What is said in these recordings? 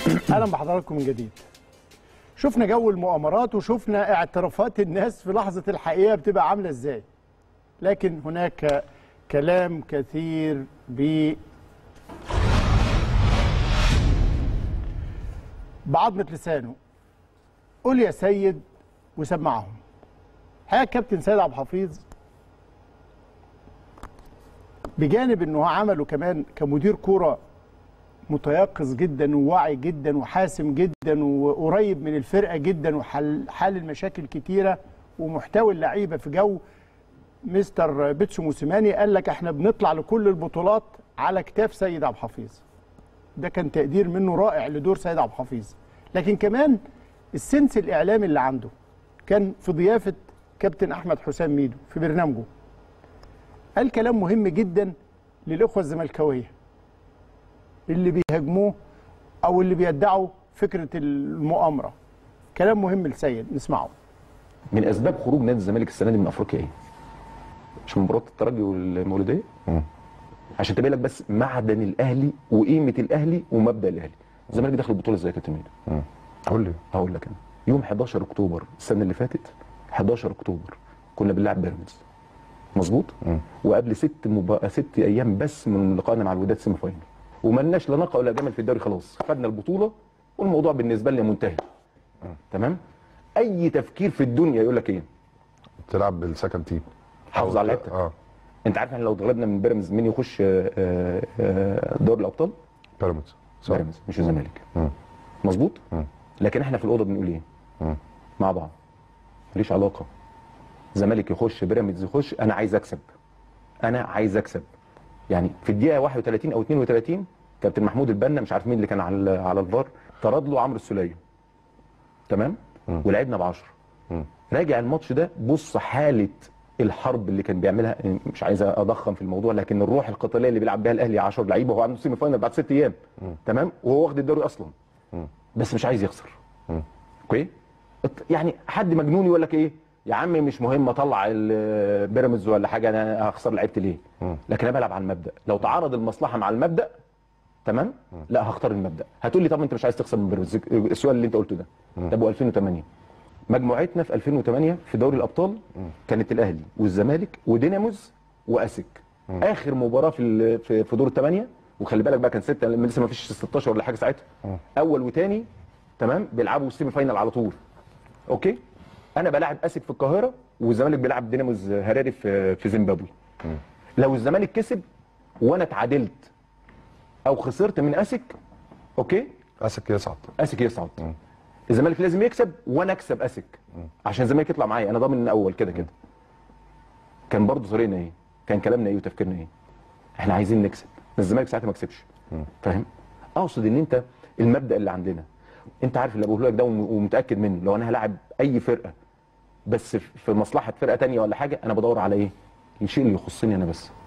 اهلا بحضراتكم من جديد شفنا جو المؤامرات وشفنا اعترافات الناس في لحظه الحقيقه بتبقى عامله ازاي لكن هناك كلام كثير ب بعضمة لسانه قول يا سيد وسمعهم حقيقة كابتن سيد عبد الحفيظ بجانب انه عمله كمان كمدير كوره متيقظ جدا وواعي جدا وحاسم جدا وقريب من الفرقه جدا وحل حل المشاكل كتيره ومحتوي اللعيبه في جو مستر بيتسو موسيماني قال لك احنا بنطلع لكل البطولات على كتاف سيد عبد الحفيظ ده كان تقدير منه رائع لدور سيد عبد الحفيظ لكن كمان السنس الاعلامي اللي عنده كان في ضيافه كابتن احمد حسام ميدو في برنامجه قال كلام مهم جدا للاخوه الزملكاويه اللي بيهاجموه او اللي بيدعوا فكره المؤامره كلام مهم لسيد نسمعه من اسباب خروج نادي الزمالك السنه دي من افريقيا ايه؟ مش مباراه الترجي والمولوديه؟ عشان تبين لك بس معدن الاهلي وقيمه الاهلي ومبدا الاهلي الزمالك دخل البطوله ازاي يا كابتن ميدو؟ قول لي هقول لك انا يوم 11 اكتوبر السنه اللي فاتت 11 اكتوبر كنا بنلعب بيراميدز مظبوط وقبل ست مبا... ست ايام بس من لقائنا مع الوداد سيمي فاينل وملناش لا نقع ولا جمل في الدوري خلاص خدنا البطوله والموضوع بالنسبه لنا منتهي تمام اي تفكير في الدنيا يقول لك ايه بتلعب بالسكند تيم حافظ على لعيبتك اه انت عارف احنا لو اتغلبنا من بيراميدز مين يخش آه، آه، آه، دوري الابطال بيراميدز صح بيراميدز مش الزمالك مم. مظبوط مم. لكن احنا في الاوضه بنقول ايه مم. مع بعض ماليش علاقه زمالك يخش بيراميدز يخش انا عايز اكسب انا عايز اكسب يعني في الدقيقه 31 او 32 كابتن محمود البنا مش عارف مين اللي كان على على الفار طرد له عمرو السوليه تمام مم. ولعبنا ب 10 مم. راجع الماتش ده بص حاله الحرب اللي كان بيعملها مش عايز اضخم في الموضوع لكن الروح القتاليه اللي بيلعب بيها الاهلي 10 لعيبه وهو عنده سيمي فاينل بعد ست ايام تمام وهو واخد الدوري اصلا مم. بس مش عايز يخسر مم. اوكي ات- يعني حد مجنون يقول لك ايه يا عم مش مهم اطلع ال- بيراميدز ولا حاجه انا هخسر لعيبتي ليه مم. لكن انا بلعب على المبدا لو تعارض المصلحه مع المبدا تمام لا هختار المبدا هتقول لي طب انت مش عايز تخسر من بيراميدز السؤال اللي انت قلته ده طب و2008 مجموعتنا في 2008 في دوري الابطال كانت الاهلي والزمالك وديناموز واسك اخر مباراه في ال- في في دور الثمانيه وخلي بالك بقى كان سته لسه ما فيش 16 ولا حاجه ساعتها اول وثاني تمام بيلعبوا السيمي فاينال على طول اوكي انا بلاعب اسك في القاهره والزمالك بيلعب ديناموز هراري في في زيمبابوي لو الزمالك كسب وانا اتعادلت او خسرت من اسك اوكي اسك يصعد اسك يصعد الزمالك لازم يكسب وانا اكسب اسك عشان الزمالك يطلع معايا انا ضامن من الاول كده كده كان برضه طريقنا ايه كان كلامنا ايه وتفكيرنا ايه احنا عايزين نكسب بس الزمالك ساعتها ما كسبش فاهم اقصد ان انت المبدا اللي عندنا انت عارف اللي بقوله لك ده وم- ومتاكد منه لو انا هلاعب اي فرقه بس في في مصلحه فرقه تانية ولا حاجه انا بدور على ايه الشيء اللي يخصني انا بس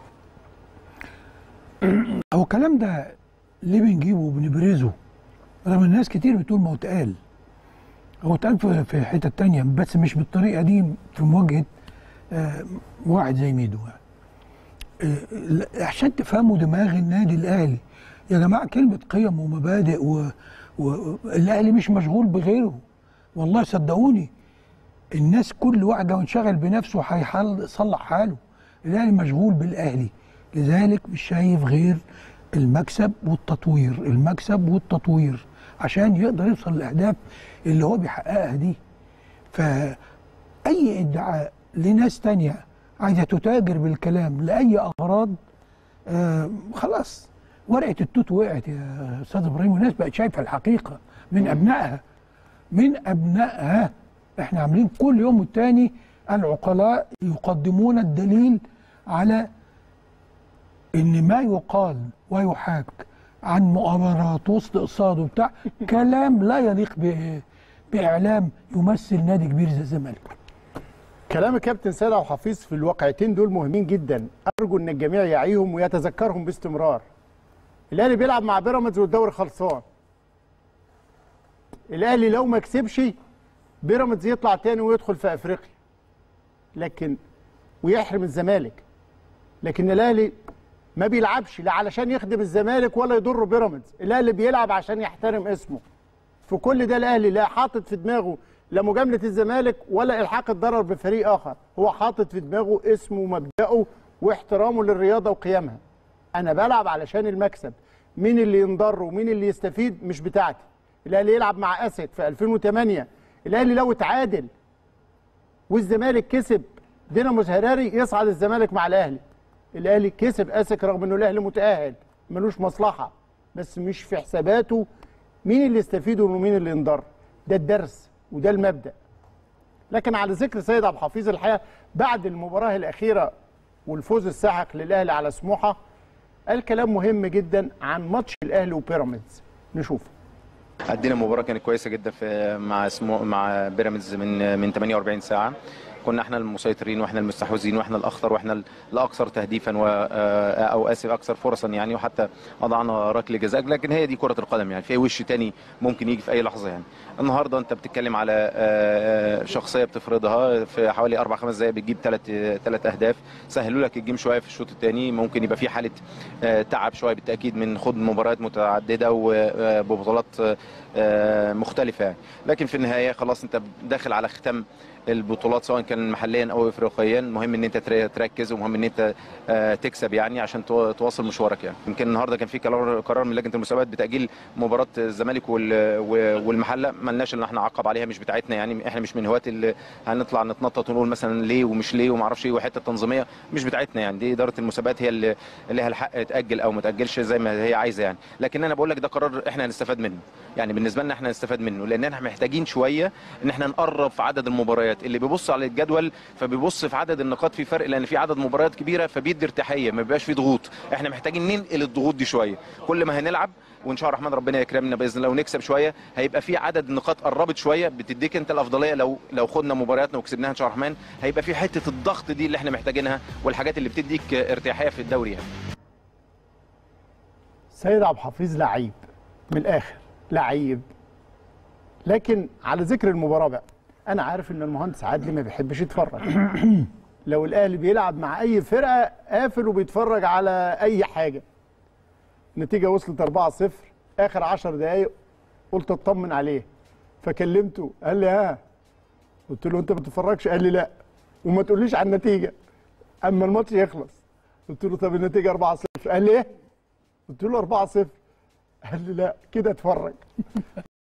هو الكلام ده ليه بنجيبه وبنبرزه رغم الناس كتير بتقول ما هو اتقال هو اتقال في- في حتة تانية بس مش بالطريقة دي في مواجهة آه، واحد زي ميدو يعني. آه، لا، عشان تفهموا دماغ النادي الأهلي يا جماعة كلمة قيم ومبادئ و- والأهلي مش مشغول بغيره والله صدقوني الناس كل واحد لو انشغل بنفسه هيصلح حاله الاهلي مشغول بالاهلي لذلك مش شايف غير المكسب والتطوير المكسب والتطوير عشان يقدر يوصل للاهداف اللي هو بيحققها دي فاي ادعاء لناس تانية عايزه تتاجر بالكلام لاي اغراض آه خلاص ورقه التوت وقعت يا استاذ ابراهيم والناس بقت شايفه الحقيقه من ابنائها من ابنائها احنا عاملين كل يوم والتاني العقلاء يقدمون الدليل على ان ما يقال ويحاك عن مؤامرات واستقصاد وبتاع كلام لا يليق ب- باعلام يمثل نادي كبير زي الزمالك كلام الكابتن سيد عبد الحفيظ في الواقعتين دول مهمين جدا ارجو ان الجميع يعيهم ويتذكرهم باستمرار الاهلي بيلعب مع بيراميدز والدوري خلصان الاهلي لو ما كسبش بيراميدز يطلع تاني ويدخل في افريقيا لكن ويحرم الزمالك لكن الاهلي ما بيلعبش لا علشان يخدم الزمالك ولا يضر بيراميدز الاهلي بيلعب عشان يحترم اسمه في كل ده الاهلي لا حاطط في دماغه لا مجامله الزمالك ولا الحاق الضرر بفريق اخر هو حاطط في دماغه اسمه ومبدأه واحترامه للرياضه وقيمها انا بلعب علشان المكسب مين اللي ينضر ومين اللي يستفيد مش بتاعتي الاهلي يلعب مع اسد في 2008 الاهلي لو اتعادل والزمالك كسب دينامو هراري يصعد الزمالك مع الاهلي الاهلي كسب اسك رغم انه الاهلي متاهل ملوش مصلحه بس مش في حساباته مين اللي يستفيد ومين اللي ينضر ده الدرس وده المبدا لكن على ذكر سيد عبد الحفيظ الحقيقه بعد المباراه الاخيره والفوز الساحق للاهلي على سموحه قال كلام مهم جدا عن ماتش الاهلي وبيراميدز نشوف ادينا مباراه كانت كويسه جدا في مع سمو مع بيراميدز من من 48 ساعه كنا احنا المسيطرين واحنا المستحوذين واحنا الاخطر واحنا الاكثر تهديفا و او اسف اكثر فرصا يعني وحتى اضعنا ركله جزاء لكن هي دي كره القدم يعني في وش تاني ممكن يجي في اي لحظه يعني النهارده انت بتتكلم على شخصيه بتفرضها في حوالي اربع خمس دقائق بتجيب ثلاث ثلاث اهداف سهلوا لك الجيم شويه في الشوط الثاني ممكن يبقى في حاله تعب شويه بالتاكيد من خد مباريات متعدده وببطولات مختلفه يعني لكن في النهايه خلاص انت داخل على ختام البطولات سواء كان محليا او افريقيا مهم ان انت تركز ومهم ان انت تكسب يعني عشان تواصل مشوارك يعني يمكن النهارده كان في قرار من لجنه المسابقات بتاجيل مباراه الزمالك والمحله ما لناش ان احنا نعقب عليها مش بتاعتنا يعني احنا مش من هواة اللي هنطلع نتنطط ونقول مثلا ليه ومش ليه وما اعرفش ايه وحته تنظيميه مش بتاعتنا يعني دي اداره المسابقات هي اللي لها الحق تاجل او ما تاجلش زي ما هي عايزه يعني لكن انا بقول لك ده قرار احنا هنستفاد منه يعني بالنسبه لنا احنا هنستفاد منه لان احنا محتاجين شويه ان احنا نقرب في عدد المباريات اللي بيبص على الجدول فبيبص في عدد النقاط في فرق لان في عدد مباريات كبيره فبيدي ارتياحيه ما بيبقاش في ضغوط احنا محتاجين ننقل الضغوط دي شويه كل ما هنلعب وان شاء الله الرحمن ربنا يكرمنا باذن الله ونكسب شويه هيبقى في عدد نقاط قربت شويه بتديك انت الافضليه لو لو خدنا مبارياتنا وكسبناها ان شاء الله الرحمن هيبقى في حته الضغط دي اللي احنا محتاجينها والحاجات اللي بتديك ارتياحيه في الدوري يعني. سيد عبد الحفيظ لعيب من الاخر لعيب لكن على ذكر المباراه بقى انا عارف ان المهندس عادلي ما بيحبش يتفرج لو الاهلي بيلعب مع اي فرقه قافل وبيتفرج على اي حاجه النتيجه وصلت 4-0 اخر 10 دقائق قلت اطمن عليه فكلمته قال لي ها قلت له انت ما بتتفرجش قال لي لا وما تقوليش على النتيجه اما الماتش يخلص قلت له طب النتيجه 4-0 قال لي ايه قلت له 4-0 قال لي لا كده اتفرج